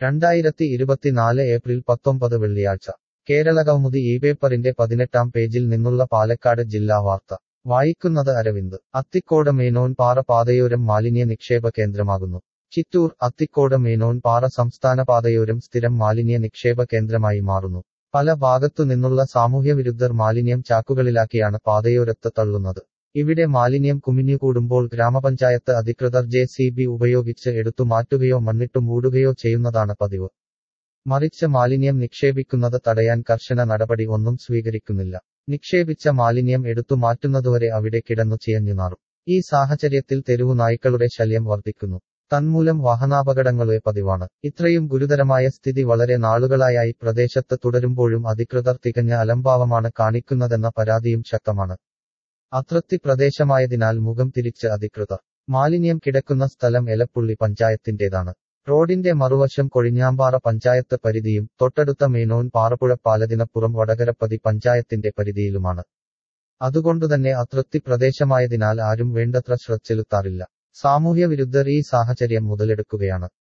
രണ്ടായിരത്തി ഇരുപത്തിനാല് ഏപ്രിൽ പത്തൊമ്പത് വെള്ളിയാഴ്ച കേരളകൗമുദി ഈ പേപ്പറിന്റെ പതിനെട്ടാം പേജിൽ നിന്നുള്ള പാലക്കാട് ജില്ലാ വാർത്ത വായിക്കുന്നത് അരവിന്ദ് അത്തിക്കോട് മേനോൻ പാറ പാതയോരം മാലിന്യ നിക്ഷേപ കേന്ദ്രമാകുന്നു ചിറ്റൂർ അത്തിക്കോട് മേനോൻ പാറ സംസ്ഥാന പാതയോരം സ്ഥിരം മാലിന്യ നിക്ഷേപ കേന്ദ്രമായി മാറുന്നു പല ഭാഗത്തു നിന്നുള്ള സാമൂഹ്യവിരുദ്ധർ മാലിന്യം ചാക്കുകളിലാക്കിയാണ് പാതയോരത്ത് തള്ളുന്നത് ഇവിടെ മാലിന്യം കുമിഞ്ഞുകൂടുമ്പോൾ ഗ്രാമപഞ്ചായത്ത് അധികൃതർ ജെ സി ബി ഉപയോഗിച്ച് എടുത്തു മാറ്റുകയോ മണ്ണിട്ടു മൂടുകയോ ചെയ്യുന്നതാണ് പതിവ് മറിച്ച് മാലിന്യം നിക്ഷേപിക്കുന്നത് തടയാൻ കർശന നടപടി ഒന്നും സ്വീകരിക്കുന്നില്ല നിക്ഷേപിച്ച മാലിന്യം എടുത്തു മാറ്റുന്നതുവരെ അവിടെ കിടന്നു ചിയഞ്ഞു നാറും ഈ സാഹചര്യത്തിൽ തെരുവു നായ്ക്കളുടെ ശല്യം വർദ്ധിക്കുന്നു തന്മൂലം വാഹനാപകടങ്ങളെ പതിവാണ് ഇത്രയും ഗുരുതരമായ സ്ഥിതി വളരെ നാളുകളായി പ്രദേശത്ത് തുടരുമ്പോഴും അധികൃതർ തികഞ്ഞ അലംഭാവമാണ് കാണിക്കുന്നതെന്ന പരാതിയും ശക്തമാണ് അതൃപ്തി പ്രദേശമായതിനാൽ മുഖം തിരിച്ച് അധികൃതർ മാലിന്യം കിടക്കുന്ന സ്ഥലം എലപ്പുള്ളി പഞ്ചായത്തിന്റേതാണ് റോഡിന്റെ മറുവശം കൊഴിഞ്ഞാമ്പാറ പഞ്ചായത്ത് പരിധിയും തൊട്ടടുത്ത മേനോൻ പാറപ്പുഴ പാലതിനപ്പുറം വടകരപ്പതി പഞ്ചായത്തിന്റെ പരിധിയിലുമാണ് അതുകൊണ്ടുതന്നെ അതൃപ്തി പ്രദേശമായതിനാൽ ആരും വേണ്ടത്ര ശ്രദ്ധ ചെലുത്താറില്ല സാമൂഹ്യ വിരുദ്ധർ ഈ സാഹചര്യം മുതലെടുക്കുകയാണ്